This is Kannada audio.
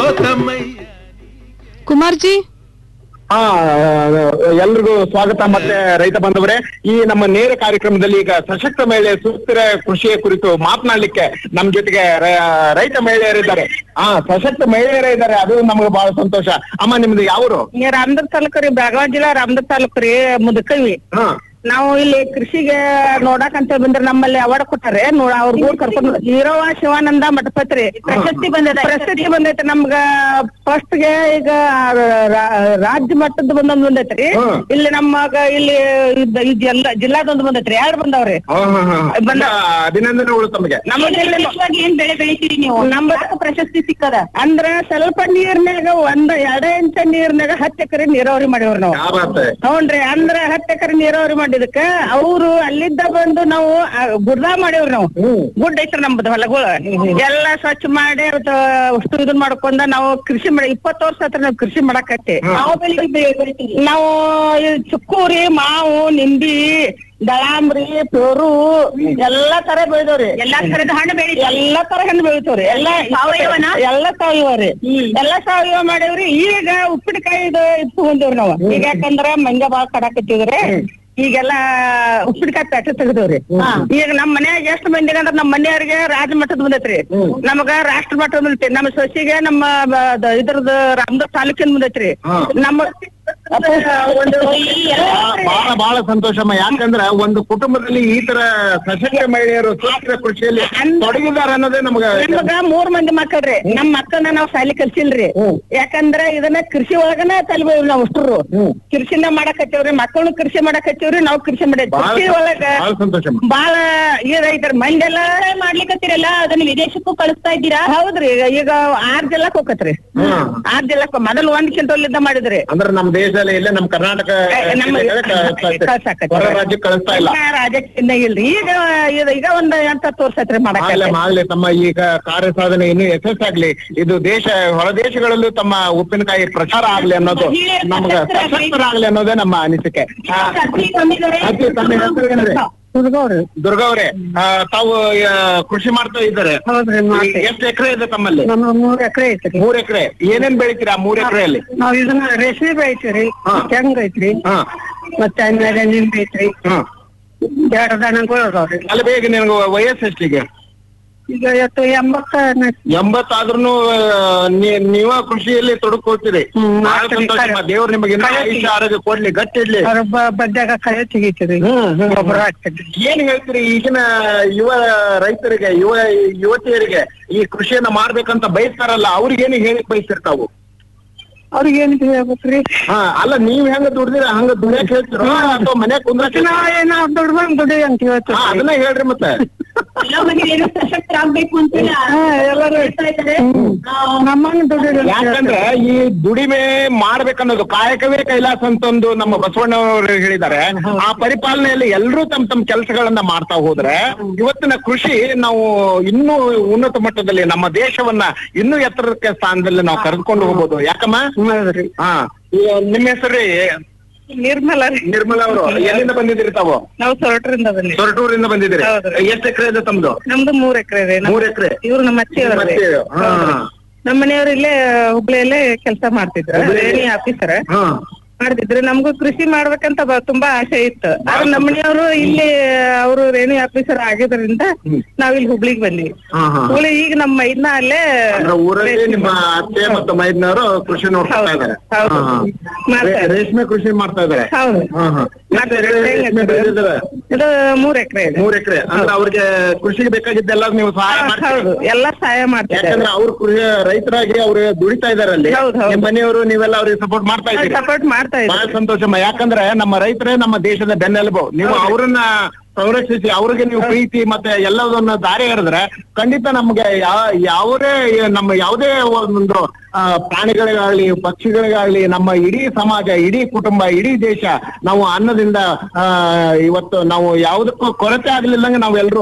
ತಮ್ಮಯ್ಯ ಕುಮಾರ್ಜಿ ಹಾ ಎಲ್ರಿಗೂ ಸ್ವಾಗತ ಮತ್ತೆ ರೈತ ಬಂಧುವರೇ ಈ ನಮ್ಮ ನೇರ ಕಾರ್ಯಕ್ರಮದಲ್ಲಿ ಈಗ ಸಶಕ್ತ ಮಹಿಳೆ ಸುಸ್ಥಿರ ಕೃಷಿಯ ಕುರಿತು ಮಾತನಾಡ್ಲಿಕ್ಕೆ ನಮ್ ಜೊತೆಗೆ ರ- ರೈತ ಮಹಿಳೆಯರಿದ್ದಾರೆ ಹಾ ಸಶಕ್ತ ಮಹಿಳೆಯರೇ ಇದ್ದಾರೆ ಅದು ನಮ್ಗೆ ಬಹಳ ಸಂತೋಷ ಅಮ್ಮ ನಿಮ್ದು ಯಾವರು ಈ ರಾಮದುರ್ಗ ತಾಲೂಕು ರೀ ಬೆಳಗಾವಿ ಜಿಲ್ಲಾ ರಾಮದುರ್ಗ ತಾಲೂಕು ರೀ ಮುದಕವಿ ಹಾ ನಾವು ಇಲ್ಲಿ ಕೃಷಿಗೆ ನೋಡಾಕ್ ಅಂತ ಬಂದ್ರೆ ನಮ್ಮಲ್ಲಿ ಅವಾರ್ಡ್ ಕೊಟ್ಟಾರೆ ನೋಡ ಅವ್ರ ಊರ್ ಕರ್ಕೊಂಡು ಈರವ್ವ ಶಿವಾನಂದ ಮಠಪತ್ರಿ ಪ್ರಶಸ್ತಿ ಬಂದೈತೆ ಪ್ರಶಸ್ತಿ ಬಂದೈತೆ ನಮ್ಗ ಫಸ್ಟ್ ಗೆ ಈಗ ರಾ- ರಾಜ್ಯ ಮಟ್ಟದ ಬಂದೊಂದ್ ಬಂದೈತ್ರಿ ಹ್ಮ್. ಇಲ್ಲಿ ನಮ್ಮಗ ಇಲ್ಲಿ ಇದ್- ಇದ್ ಎಲ್ಲ ಜಿಲ್ಲಾದೊಂದು ಬಂದೈತ್ರಿ ಎರಡ್ ಬಂದವ್ರಿ ಹಾ, ಹಾ, ಹಾ. ಬಂದ- ಅಭಿನಂದನೆಗಳು ತಮಗೆ ನಮ್ಮ ಜಿಲ್ಲೆ ಏನ್ ಬೆಳೆ ಬೆಳಿತೀರಿ ನೀವು ನಮ್ಮ ಪ್ರಶಸ್ತಿ ಸಿಕ್ಕದ ಅಂದ್ರ ಸ್ವಲ್ಪ ನೀರ್ನ್ಯಾಗ ಒಂದ್ ಎರಡ ಇಂಚ ನೀರ್ನ್ಯಾಗ ಹತ್ತ್ ಎಕರೆ ನೀರಾವರಿ ಮಾಡಿವ್ರಿ ನಾವು ಯಾವ ಬಾತ್? ಹೌನ್ರಿ ಅಂದ್ರ ಹತ್ತ್ ಎಕರೆ ನೀರಾವರಿ ಮಾಡಿದಕ್ಕ ಅವ್ರು ಅಲ್ಲಿದ್ದ ಬಂದು ನಾವು ಆ, ಗುಡ್ಡ ಮಾಡೇವ್ರಿ ನಾವು ಹ್ಮ್. ಗುಡ್ಡ ಐತ್ರಿ ನಮ್ದು ಹೊಲಗಳು ಎಲ್ಲ ಸ್ವಚ್ಛ ಮಾಡಿ ಅವತ್ತು ಅಷ್ಟು ಇದನ್ ಮಾಡ್ಕೊಂಡ ನಾವು ಕೃಷಿ ಮಾಡಿ ಇಪ್ಪತ್ತು ವರ್ಷ ಆತ್ರ ನಾವು ಕೃಷಿ ಮಾಡಕತ್ತಿ ನಾವು ಬೆಳಿತೀವಿ ನಾವು ಈ ಚುಕ್ಕೂರಿ ಮಾವು ನಿಂಬಿ ದಳಾಂಬ್ರಿ ಪೇರು ಎಲ್ಲಾ ತರ ಬೆಳೆದವ್ರಿ ಎಲ್ಲಾ ತರದ ಹಣ್ಣು ಬೆಳಿ ಎಲ್ಲಾ ತರ ಹಣ್ಣು ಬೆಳಿತವ್ರಿ ಎಲ್ಲಾ ಸಾವಯವನ ಎಲ್ಲಾ ಸಾವಯವ ರೀ ಎಲ್ಲಾ ಸಾವಯವ ಮಾಡೇವ್ರಿ ಈಗ ಉಪ್ಪಿನಕಾಯಿ ಇದು ಇದು ತಗೊಂಡೇವ್ರಿ ನಾವು ಈಗ ಯಾಕಂದ್ರ ಮಂಗ ಬಾಳ ಕಡಾಕತ್ತಿದ್ರಿ ಈಗೆಲ್ಲ ಉಪ್ಪಿನಕಾಯಿ ಪ್ಯಾಕೆಟ್ ತೆಗೆದವ್ರಿ ಈಗ ನಮ್ ಮನ್ಯಾಗ ಎಷ್ಟ್ ಮಂದಿಗೆ ಅಂದ್ರ ನಮ್ ಮನೆಯವ್ರಿಗೆ ರಾಜ್ಯ ಮಟ್ಟದ ಬಂದೈತ್ರಿ ನಮಗ ರಾಷ್ಟ್ರ ಮಟ್ಟದ ಬಂದೈತಿ ನಮ್ಮ ಸೊಸಿಗೆ ನಮ್ಮ ಬ- ದ- ಇದ್ರದ್ದು ರಾಮದುರ್ಗ ತಾಲೂಕಿನ ಬಂದೈತ್ರಿ ಹಾ. ನಮ್ಮ ಒಂದು ಬಹಳ ಬಹಳ ಸಂತೋಷಮ್ಮ ಯಾಕಂದ್ರ ಒಂದು ಕುಟುಂಬದಲ್ಲಿ ಈ ತರ ಸಶಕ್ತ ಮಹಿಳೆಯರು ಸುಸ್ಥಿರ ಕೃಷಿಯಲ್ಲಿ ತೊಡಗಿದ್ದಾರೆ ಅನ್ನೋದೇ ನಮ್ಗೆ ನಮಗ ಮೂರ್ ಮಂದಿ ಮಕ್ಕಳ್ರಿ ನಮ್ ಮಕ್ಕಳನ್ನ ನಾವ್ ಶಾಲಿ ಕಲ್ಸಿಲ್ರಿ ಯಾಕಂದ್ರ ಇದನ್ನ ಕೃಷಿ ಒಳಗನ ಕಲ್ಬೇವ್ರಿ ನಾವ್ ಅಷ್ಟ್ರು ಕೃಷಿನ ಮಾಡಕ್ ಹಚ್ಚೇವ್ರಿ ಮಕ್ಕಳು ಕೃಷಿ ಮಾಡಕ್ ಹಚ್ಚೇವ್ರಿ ನಾವ್ ಕೃಷಿ ಮಾಡೇವಿ ಬಹಳ ಕೃಷಿ ಒಳಗ ಬಹಳ ಸಂತೋಷಮ್ಮ ಬಾಳ ಇದೈತ್ರಿ ಮಂದೆಲ್ಲ ಮಾಡ್ಲಿಕತ್ತೀರಲ್ಲ ಅದನ್ನ ವಿದೇಶಕ್ಕೂ ಕಳಿಸ್ತಾ ಇದ್ದೀರಾ ಹೌದ್ರಿ ಈಗ ಈಗ ಆರ್ ಜಿಲ್ಲಾಕ್ ಹೋಗತ್ರಿ ಹ್ಮ್. ಆರ್ ಜಿಲ್ಲಾಕ್ ಮೊದಲು ಒಂದ್ ಕ್ವಿಂಟಲ್ ಇದ್ದ ಮಾಡಿದ್ರಿ ಅಂದ್ರೆ ನಮ್ಮ ದೇಶದಲ್ಲಿ ಇಲ್ಲೇ ನಮ್ಮ ಕರ್ನಾಟಕ ನಮ್ಮ ಜಿಲ್ಲೆಗೆ ಕಳಿಸ್ತಾ ಇದ್ದಾರೆ. ಕಳ್ಸಾಕತ್ತೀವಿ. ಹೊರ ರಾಜ್ಯಕ್ಕೆ ಕಳಿಸ್ತಾ ಇಲ್ಲ ಎಲ್ಲ ರಾಜ್ಯಕ್ಕೆ ಇಲ್ರಿ ಈಗ ಇದು- ಈಗ ಒಂದ್ ಎಂಟ್ ಹತ್ತು ವರ್ಷ ಆತ್ರಿ ಮಾಡಕ್ ಆಗ್ಲೇ ಆಗ್ಲಿ ತಮ್ಮ ಈಗ ಕಾರ್ಯ ಸಾಧನೆ ಇನ್ನೂ ಯಶಸ್ಸಾಗ್ಲಿ ಇದು ದೇಶ ಹೊರ ದೇಶಗಳಲ್ಲೂ ತಮ್ಮ ಉಪ್ಪಿನಕಾಯಿ ಪ್ರಚಾರ ಆಗ್ಲಿ ಅನ್ನೋದು ನಮ್ಗ ಸಶಕ್ತರಾಗ್ಲಿ ಅನ್ನೋದೇ ನಮ್ಮ ಅನಿಸಿಕೆ ಆ, ಅಜ್ಜಿ, ತಮ್ಮ ಹೆಸರು ಏನ್ರಿ? ಹುಡುಗವ್ರಿ ದುರ್ಗಾ ಅವರೇ ಆ, ತಾವು ಆ, ಕೃಷಿ ಮಾಡ್ತಾ ಇದ್ದಾರೆ ಹೌದ್ರಿ ಮಾಡ್ತೀವಿ. ಎಷ್ಟು ಎಕರೆ ಇದೆ ತಮ್ಮಲ್ಲಿ ನಮ್ಮ ಮೂರ್ ಎಕರೆ ಐತ್ರಿ ಮೂರ್ ಎಕರೆ ಏನೇನ್ ಬೆಳಿತೀರಾ ಮೂರ್ ಎಕರೆಯಲ್ಲಿ ನಾವ್ ಇದನ್ನ ರೇಷ್ಮೆ ಬೆಳಿತೀವ್ರಿ ಹಾ. ಹೆಂಗ್ ಐತ್ರಿ ಹಾ ಮತ್ತೆ ಆಮೇಲೆ ನಿಂಬೆ ಐತ್ರಿ ಹಾ ಎರಡು ದನಗಳು ಅದಾವ್ರಿ ಅಲ್ಲಿ ಬೇಗ ನಿನಗೆ ವಯಸ್ಸು ಎಷ್ಟಿಗೆ ಈಗ ಇವತ್ತು ಎಂಬತ್ತ ಎಂಬತ್ತಾದ್ರೂ ನೀವ ಕೃಷಿಯಲ್ಲಿ ತೊಡಕೋತೀರಿ ಹ್ಮ್, ಬಹಳ ಮಾಡ್ತೀವಿ. ಸಂತೋಷ ದೇವ್ರು ನಿಮಗೆ ಇನ್ನೂ ಆಯುಷ್ಯ ಆರೋಗ್ಯ ಕೊಡ್ಲಿ ಗಟ್ಟಿ ಇಡ್ಲಿ ಅವ್ರ ಬಡ್ಡ್ಯಾಗ ಕಳೆ ತೆಗಿತೀರಿ ಹ್ಮ್, ಹ್ಮ್. ಗೊಬ್ಬರ ಹಾಕ್ತಿದ್ರಿ ಏನ್ ಹೇಳ್ತೀರಿ ಈಗಿನ ಯುವ ರೈತರಿಗೆ ಯುವ ಯುವತಿಯರಿಗೆ ಈ ಕೃಷಿಯನ್ನ ಮಾಡ್ಬೇಕಂತ ಬಯಸ್ತಾರಲ್ಲ ಅವ್ರಿಗೇನು ಹೇಳಿ ಬಯಸ್ತಿರ್ತಾವು ಅವ್ರಿಗೆ ಏನ್ ಹೇಳ್ಬೇಕ್ರಿ ಹಾ ಅಲ್ಲ ನೀವ್ ಹೆಂಗ ದುಡ್ದಿರ ಹಂಗ ದುಡಿಯಕ್ ಹೇಳ್ತಿರೋ ಅಥವಾ ಮನ್ಯಾಗ ಕುಂದ್ರಕ್ ನಾವ್ ಏನೋ ದುಡ್ದಂಗ್ ದುಡಿ ಅಂತ ಹಾ, ಹೇಳ್ತೀವಿ ಅದನ್ನ ಹೇಳ್ರಿ ಮತ್ತೆ ಸಶಕ್ತರಾಗ್ಬೇಕು ಅಂತ ಎಲ್ಲರೂ ಹೇಳ್ತಾ ಇದ್ದಾರೆ ನಮ್ಮನ್ನ ದುಡಿ ಯಾಕಂದ್ರೆ ಈ ದುಡಿಮೆ ಮಾಡ್ಬೇಕನ್ನೋದು ಕಾಯಕವೇ ಕೈಲಾಸ ಅಂತಂದು ನಮ್ಮ ಬಸವಣ್ಣವರು ಹೇಳಿದ್ದಾರೆ ಆ ಪರಿಪಾಲನೆಯಲ್ಲಿ ಎಲ್ಲರೂ ತಮ್ಮ ತಮ್ಮ ಕೆಲಸಗಳನ್ನ ಮಾಡ್ತಾ ಹೋದ್ರೆ ಇವತ್ತಿನ ಕೃಷಿ ನಾವು ಇನ್ನೂ ಉನ್ನತ ಮಟ್ಟದಲ್ಲಿ ನಮ್ಮ ದೇಶವನ್ನ ಇನ್ನೂ ಎತ್ತರಕ್ಕೆ ಸ್ಥಾನದಲ್ಲಿ ನಾವು ಕರೆದುಕೊಂಡು ಹೋಗ್ಬೋದು ಯಾಕಮ್ಮ ಹೌದ್ರಿ ಹಾ ಈ ನಿಮ್ಮ ಹೆಸರು ನಿರ್ಮಲ ರೀ ನಿರ್ಮಲಾ ಅವರು ಎಲ್ಲಿಂದ ಬಂದಿದ್ದೀರಿ ತಾವು ನಾವು ಸೊರಟರಿಂದ ಬಂದ್ವಿ ಸೊರಟೂರಿಂದ ಬಂದಿದ್ದೀರಿ ಹೌದ್ರಿ. ಎಷ್ಟು ಎಕರೆ ಇದೆ ತಮ್ದು ನಮ್ದು ಮೂರ್ ಎಕರೆ ಇದೆ ಮೂರ್ ಎಕರೆ ಇವ್ರು ನಮ್ಮ ಅತ್ತೆಯವ್ರು ಮತ್ತೆ ಹಾ ನಮ್ಮ ಮನೆಯವ್ರು ಇಲ್ಲೇ ಹುಬ್ಳಿಯಲ್ಲೇ ಕೆಲಸ ಮಾಡ್ತಿದ್ರು ಹುಬ್ಳಿಯಲ್ಲಿ? ರೇಣಿ ಆಫೀಸರ್ ಹಾ ಮಾಡ್ತಿದ್ರು ನಮಗೂ ಕೃಷಿ ಮಾಡ್ಬೇಕಂತ ಬ- ತುಂಬಾ ಆಸೆ ಇತ್ತು ಆದ್ರೆ ನಮ್ಮ ಮನೆಯವರು ಇಲ್ಲಿ ಅವರು ರೇಣಿ ಆಫೀಸರ್ ಆಗಿದ್ರಿಂದ ನಾವ್ ಇಲ್ಲಿ ಹುಬ್ಳಿಗ್ ಬಂದ್ವಿ ಹಾ ಹಾ ಹುಬ್ಳಿ ಈಗ ನಮ್ಮ ಮೈದ್ನ ಅಲ್ಲೇ ಅಂದ್ರೆ ಊರಲ್ಲಿ ನಿಮ್ಮ ಅತ್ತೆ ಮತ್ತು ಮೈದ್ನವರು ಕೃಷಿ ನೋಡ್ತಾ ಹೌದು, ಇದ್ದಾರೆ ಹೌದು. ಹಾ, ಹಾ. ಮಾಡ್ತಾ ರೇ- ರೇಷ್ಮೆ ಕೃಷಿ ಮಾಡ್ತಾ ಇದ್ದಾರೆ ಹೌದು ಹಾ, ಹಾ. ಎಷ್ಟು ಎಕರೆ ರೇಷ್ಮೆ ಬೆಳೆದಿದ್ದಾರೆ? ಇದು ಮೂರ್ ಎಕರೆ ಇದೆ ಮೂರ್ ಎಕರೆ ಅಂದ್ರೆ ಅವ್ರಿಗೆ ಕೃಷಿಗೆ ಬೇಕಾಗಿದ್ದೆಲ್ಲ ನೀವು ಸಹಾಯ ಮಾಡ್ತೀರಿ ಹೌದು ಎಲ್ಲಾ ಸಹಾಯ ಮಾಡ್ತಿದ್ದಾರೆ ಯಾಕಂದ್ರೆ ಅವ್ರು ಕೃಷಿ ರೈತರಾಗಿ ಅವ್ರು ದುಡಿತಾ ಇದಾರೆ ಅಲ್ಲಿ ಹೌದು, ಹೌದು. ನಿಮ್ಮ ಮನೆಯವರು ನೀವೆಲ್ಲ ಅವ್ರಿಗೆ ಸಪೋರ್ಟ್ ಮಾಡ್ತಾ ಇದ್ದೀರಿ ಸಪೋರ್ಟ್ ಮಾಡ್ತಾ ಬಹಳ ಇದ್ದಾರೆ ಸಂತೋಷಮ್ಮ ಯಾಕಂದ್ರೆ ನಮ್ಮ ರೈತರೇ ನಮ್ಮ ದೇಶದ ಬೆನ್ನೆಲುಬು ನೀವು ಅವರನ್ನ ಸಂರಕ್ಷಿಸಿ ಅವ್ರಿಗೆ ನೀವು ಪ್ರೀತಿ ಮತ್ತೆ ಎಲ್ಲದನ್ನ ದಾರಿ ಎರೆದ್ರೆ ಖಂಡಿತ ನಮ್ಗೆ ಯಾ- ಯಾವುದೇ ನಮ್ಮ ಯಾವುದೇ ಒಂದು ಆ, ಪ್ರಾಣಿಗಳಿಗಾಗ್ಲಿ ಪಕ್ಷಿಗಳಿಗಾಗ್ಲಿ ನಮ್ಮ ಇಡೀ ಸಮಾಜ ಇಡೀ ಕುಟುಂಬ ಇಡೀ ದೇಶ ನಾವು ಅನ್ನದಿಂದ ಆ ಇವತ್ತು ನಾವು ಯಾವುದಕ್ಕೂ ಕೊರತೆ ಆಗ್ಲಿಲ್ಲಂಗೆ ನಾವೆಲ್ಲರೂ